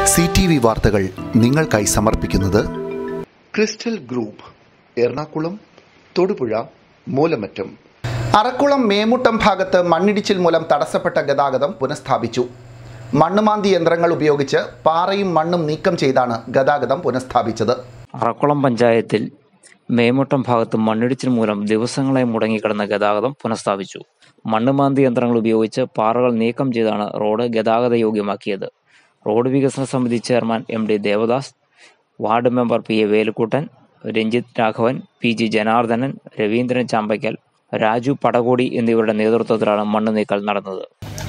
C T V വാർത്തകൾ നിങ്ങൾക്കായി സമർപ്പിക്കുന്നത് ക്രിസ്റ്റൽ ഗ്രൂപ്പ് എറണാകുളം തൊടുപുഴ മൂലമറ്റം അറക്കുളം മേമുട്ടം ഭാഗത്ത് മണ്ണിടിച്ചിൽ മൂലം തടസ്സപ്പെട്ട ഗതാഗതം പുനഃസ്ഥാപിച്ചു മണ്ണുമാന്തി യന്ത്രങ്ങൾ ഉപയോഗിച്ച് പാറയും മണ്ണും നീക്കം ചെയ്താണ് ഗതാഗതം പുനഃസ്ഥാപിച്ചത് അറക്കുളം പഞ്ചായത്തിൽ മേമുട്ടം ഭാഗത്ത് മണ്ണിടിച്ചിൽ മൂലം ദിവസങ്ങളായി മുടങ്ങിക്കിടന്ന ഗതാഗതം പുനഃസ്ഥാപിച്ചു മണ്ണുമാന്തി യന്ത്രങ്ങൾ ഉപയോഗിച്ച് പാറകൾ നീക്കം ചെയ്താണ് റോഡ് ഗതാഗത യോഗ്യമാക്കിയത് റോഡ് വികസന സമിതി chairman M D Devadas ward member P A Velukkuttan Ranjith Raghavan P G Janardhanan Raveendran Champakkal Raju Padakodi എന്നിവരുടെ നേതൃത്വത്തിലാണ് മണ്ണ് നീക്കൽ നടന്നത്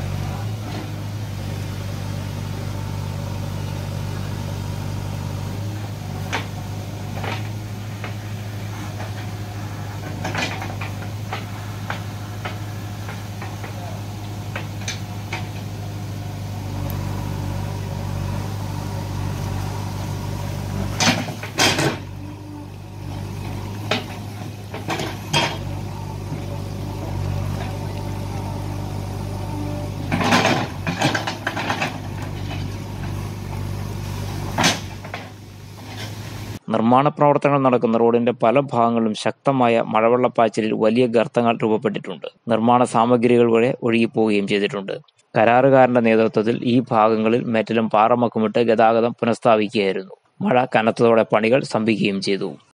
നിർമ്മാണ പ്രവർത്തനങ്ങൾ നടക്കുന്ന റോഡിന്റെ പല ഭാഗങ്ങളിലും ശക്തമായ മഴവെള്ളപ്പാച്ചിലിൽ വലിയ ഗർത്തങ്ങൾ രൂപപ്പെട്ടിട്ടുണ്ട് നിർമ്മാണ സാമഗ്രികൾ വരെ ഒഴുകിപ്പോവുകയും ചെയ്തിട്ടുണ്ട് കരാറുകാരന്റെ നേതൃത്വത്തിൽ ഈ ഭാഗങ്ങളിൽ മെറ്റലും പാറമക്കുമിട്ട് ഗതാഗതം പുനഃസ്ഥാപിക്കുകയായിരുന്നു മഴ കനത്തതോടെ പണികൾ സ്തംഭിക്കുകയും ചെയ്തു